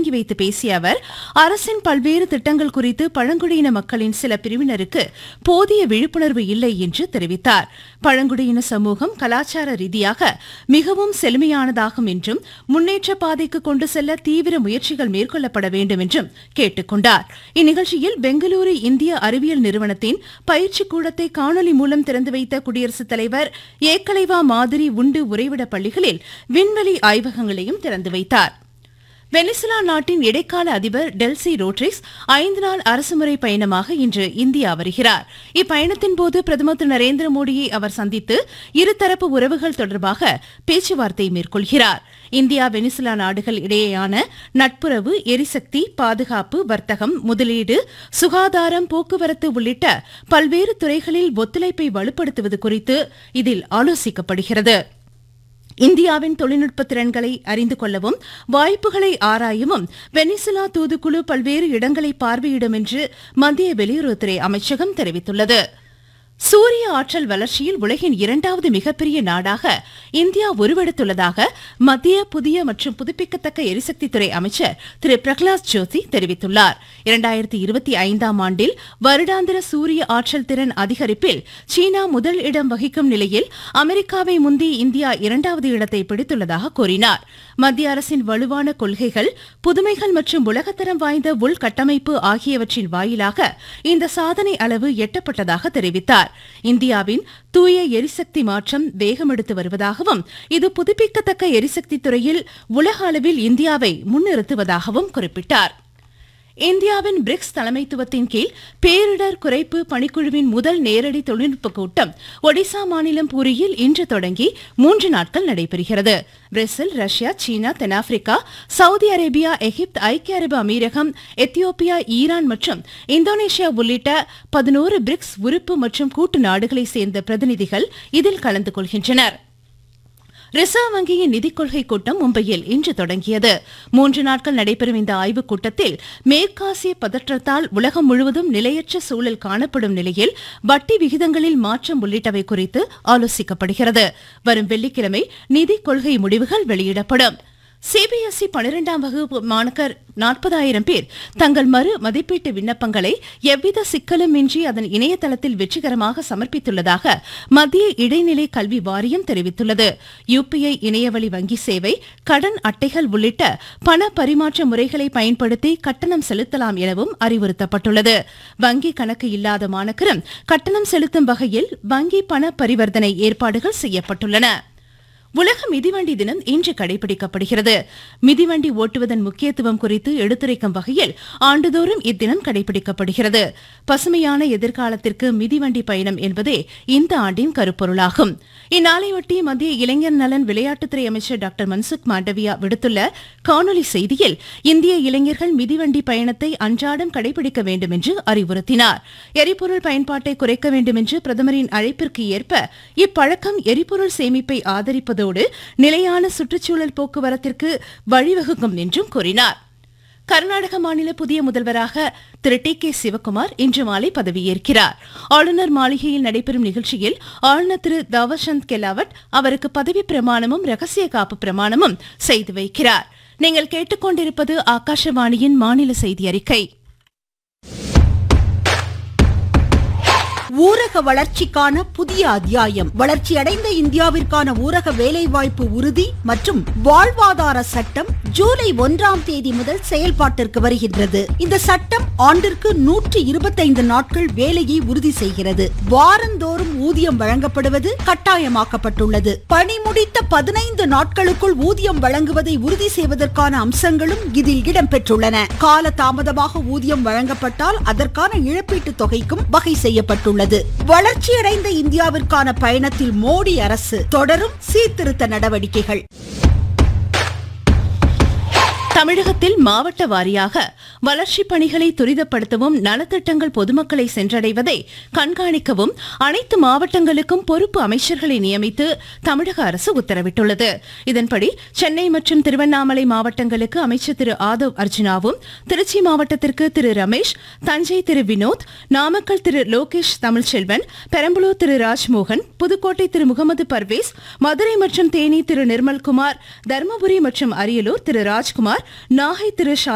தொடங்கி வைத்து பேசிய அவர் அரசின் பல்வேறு திட்டங்கள் குறித்து பழங்குடியின மக்களின் சில பிரிவினருக்கு போதிய விழிப்புணர்வு இல்லை என்று தெரிவித்தார் பழங்குடியின சமூகம் கலாச்சார ரீதியாக மிகவும் செழுமையானதாகும் என்றும் முன்னேற்ற பாதைக்கு கொண்டு செல்ல தீவிர முயற்சிகள் மேற்கொள்ளப்பட வேண்டும் என்றும் கேட்டுக் கொண்டார் இந்நிகழ்ச்சியில் பெங்களூரு இந்திய அறிவியல் நிறுவனத்தின் பயிற்சி கூடத்தை காணொலி மூலம் திறந்து வைத்த குடியரசுத் தலைவர் ஏக்கலைவா மாதிரி உண்டு உறைவிட பள்ளிகளில் விண்வெளி ஆய்வகங்களையும் திறந்து வைத்தார் வெனிசுலா நாட்டின் இடைக்கால அதிபர் டெல்சி ரோட்ரிக்ஸ் ஐந்து நாள் அரசுமுறை பயணமாக இன்று இந்தியா வருகிறார் இப்பயணத்தின் போது பிரதமர் திரு நரேந்திர மோடியை அவர் சந்தித்து இருதரப்பு உறவுகள் தொடர்பாக பேச்சுவார்த்தை மேற்கொள்கிறார் இந்தியா வெனிசுலா நாடுகள் இடையேயான நட்புறவு எரிசக்தி பாதுகாப்பு வர்த்தகம் முதலீடு சுகாதாரம் போக்குவரத்து உள்ளிட்ட பல்வேறு துறைகளில் ஒத்துழைப்பை வலுப்படுத்துவது குறித்து இதில் ஆலோசிக்கப்படுகிறது இந்தியாவின் தொழில்நுட்ப திறன்களை அறிந்து கொள்ளவும் வாய்ப்புகளை ஆராயவும் வெனிசுலா தூதுக்குழு பல்வேறு இடங்களை பார்வையிடும் என்று மத்திய வெளியுறவுத்துறை அமைச்சகம் தெரிவித்துள்ளது சூரிய ஆற்றல் வளர்ச்சியில் உலகின் இரண்டாவது மிகப்பெரிய நாடாக இந்தியா உருவெடுத்துள்ளதாக மத்திய புதிய மற்றும் புதுப்பிக்கத்தக்க எரிசக்தித்துறை அமைச்சர் திரு பிரகலாத் ஜோஷி தெரிவித்துள்ளார் இரண்டாயிரத்தி இருபத்தி ஐந்தாம் ஆண்டில் வருடாந்திர சூரிய ஆற்றல் திறன் அதிகரிப்பில் சீனா முதல் இடம் வகிக்கும் நிலையில் அமெரிக்காவை முந்தி இந்தியா இரண்டாவது இடத்தை பிடித்துள்ளதாக கூறினார் மத்திய அரசின் வலுவான கொள்கைகள் புதுமைகள் மற்றும் உலகத்தரம் வாய்ந்த உள்கட்டமைப்பு ஆகியவற்றின் வாயிலாக இந்த சாதனை அளவு எட்டப்பட்டதாக தெரிவித்தார் இந்தியாவின் தூய எரிசக்தி மாற்றம் வேகமெடுத்து வருவதாகவும் இது புதுப்பிக்கத்தக்க எரிசக்தி துறையில் உலக அளவில் இந்தியாவை முன்னிறுத்துவதாகவும் குறிப்பிட்டார் இந்தியாவின் பிரிக்ஸ் தலைமைத்துவத்தின் கீழ் பேரிடர் குறைப்பு பணிக்குழுவின் முதல் நேரடி தொழில்நுட்ப கூட்டம் ஒடிசா மாநிலம் பூரியில் இன்று தொடங்கி மூன்று நாட்கள் நடைபெறுகிறது பிரேசில் ரஷ்யா சீனா தென்னாப்பிரிக்கா சவுதி அரேபியா எகிப்து ஐக்கிய அரபு அமீரகம் எத்தியோப்பியா ஈரான் மற்றும் இந்தோனேஷியா உள்ளிட்ட பதினோரு பிரிக்ஸ் உறுப்பு மற்றும் கூட்டு நாடுகளைச் சேர்ந்த பிரதிநிதிகள் இதில் கலந்து கொள்கின்றனா் ரிசர்வ் வங்கியின் நிதிக் கொள்கை கூட்டம் மும்பையில் இன்று தொடங்கியது மூன்று நாட்கள் நடைபெறும் இந்த ஆய்வுக் கூட்டத்தில் மேற்காசிய பதற்றத்தால் உலகம் முழுவதும் நிலையற்ற சூழல் காணப்படும் நிலையில் வட்டி விகிதங்களில் மாற்றம் உள்ளிட்டவை குறித்து ஆலோசிக்கப்படுகிறது வரும் வெள்ளிக்கிழமை நிதிக் கொள்கை முடிவுகள் வெளியிடப்படும் சிபிஎஸ்இ பனிரெண்டாம் வகுப்பு மாணக்கர் நாற்பதாயிரம் பேர் தங்கள் மறு மதிப்பீட்டு விண்ணப்பங்களை எவ்வித சிக்கலும் இன்றி அதன் இணையதளத்தில் வெற்றிகரமாக சமர்ப்பித்துள்ளதாக மத்திய இடைநிலை கல்வி வாரியம் தெரிவித்துள்ளது யுபிஐ இணையவழி வங்கி சேவை கடன் அட்டைகள் உள்ளிட்ட பண பரிமாற்ற முறைகளை பயன்படுத்தி கட்டணம் செலுத்தலாம் எனவும் அறிவுறுத்தப்பட்டுள்ளது வங்கி கணக்கு இல்லாத மாணக்கரும் கட்டணம் செலுத்தும் வகையில் வங்கி பண பரிவர்த்தனை ஏற்பாடுகள் செய்யப்பட்டுள்ளன உலக மிதிவண்டி தினம் இன்று கடைபிடிக்கப்படுகிறது மிதிவண்டி ஓட்டுவதன் முக்கியத்துவம் குறித்து எடுத்துரைக்கும் வகையில் ஆண்டுதோறும் இத்தினம் கடைபிடிக்கப்படுகிறது பசுமையான எதிர்காலத்திற்கு மிதிவண்டி பயணம் என்பதே இந்த ஆண்டின் கருப்பொருளாகும் இந்நாளையொட்டி மத்திய இளைஞர் நலன் விளையாட்டுத்துறை அமைச்சர் டாக்டர் மன்சுக் மாண்டவியா விடுத்துள்ள காணொலி செய்தியில் இந்திய இளைஞர்கள் மிதிவண்டி பயணத்தை அன்றாடம் கடைபிடிக்க வேண்டும் என்று அறிவுறுத்தினார் எரிபொருள் பயன்பாட்டை குறைக்க வேண்டும் என்று பிரதமரின் அழைப்பிற்கு ஏற்ப இப்பழக்கம் எரிபொருள் சேமிப்பை ஆதரிப்பதோடு நிலையான சுற்றுச்சூழல் போக்குவரத்திற்கு வழிவகுக்கும் என்றும் கூறினார் கர்நாடக மாநில புதிய முதல்வராக திரு டி கே சிவக்குமார் இன்று மாலை பதவியேற்கிறார் ஆளுநர் மாளிகையில் நடைபெறும் நிகழ்ச்சியில் ஆளுநர் திரு தாவர்சந்த் கெலாவட் அவருக்கு பதவி பிரமாணமும் ரகசிய காப்பு பிரமாணமும் செய்து வைக்கிறார் நீங்கள் கேட்டுக்கொண்டிருப்பது ஆகாஷவாணியின் மாநில செய்தி அறிக்கை ஊரக வளர்ச்சிக்கான புதிய அத்தியாயம் வளர்ச்சியடைந்த இந்தியாவிற்கான ஊரக வேலைவாய்ப்பு உறுதி மற்றும் வாழ்வாதார சட்டம் ஜூலை ஒன்றாம் தேதி முதல் செயல்பாட்டிற்கு வருகின்றது இந்த சட்டம் ஆண்டிற்கு நூற்றி இருபத்தைந்து நாட்கள் வேலையை உறுதி செய்கிறது வாரந்தோறும் ஊதியம் வழங்கப்படுவது கட்டாயமாக்கப்பட்டுள்ளது பணி முடித்த பதினைந்து நாட்களுக்குள் ஊதியம் வழங்குவதை உறுதி செய்வதற்கான அம்சங்களும் இதில் இடம்பெற்றுள்ளன கால தாமதமாக ஊதியம் வழங்கப்பட்டால் அதற்கான இழப்பீட்டுத் தொகைக்கும் வகை செய்யப்பட்டுள்ளது உள்ளது வளர்ச்சியடைந்த இந்தியாவிற்கான பயணத்தில் மோடி அரசு தொடரும் சீர்திருத்த நடவடிக்கைகள் தமிழகத்தில் மாவட்ட வாரியாக வளர்ச்சிப் பணிகளை துரிதப்படுத்தவும் நலத்திட்டங்கள் பொதுமக்களை சென்றடைவதை கண்காணிக்கவும் அனைத்து மாவட்டங்களுக்கும் பொறுப்பு அமைச்சர்களை நியமித்து தமிழக அரசு உத்தரவிட்டுள்ளது இதன்படி சென்னை மற்றும் திருவண்ணாமலை மாவட்டங்களுக்கு அமைச்சர் திரு ஆதவ் அர்ஜுனாவும் திருச்சி மாவட்டத்திற்கு திரு ரமேஷ் தஞ்சை திரு வினோத் நாமக்கல் திரு லோகேஷ் தமிழ்ச்செல்வன் பெரம்பலூர் திரு ராஜ்மோகன் புதுக்கோட்டை திரு முகமது பர்வேஸ் மதுரை மற்றும் தேனி திரு நிர்மல்குமார் தருமபுரி மற்றும் அரியலூர் திரு ராஜ்குமார் நாகை திரு ஷா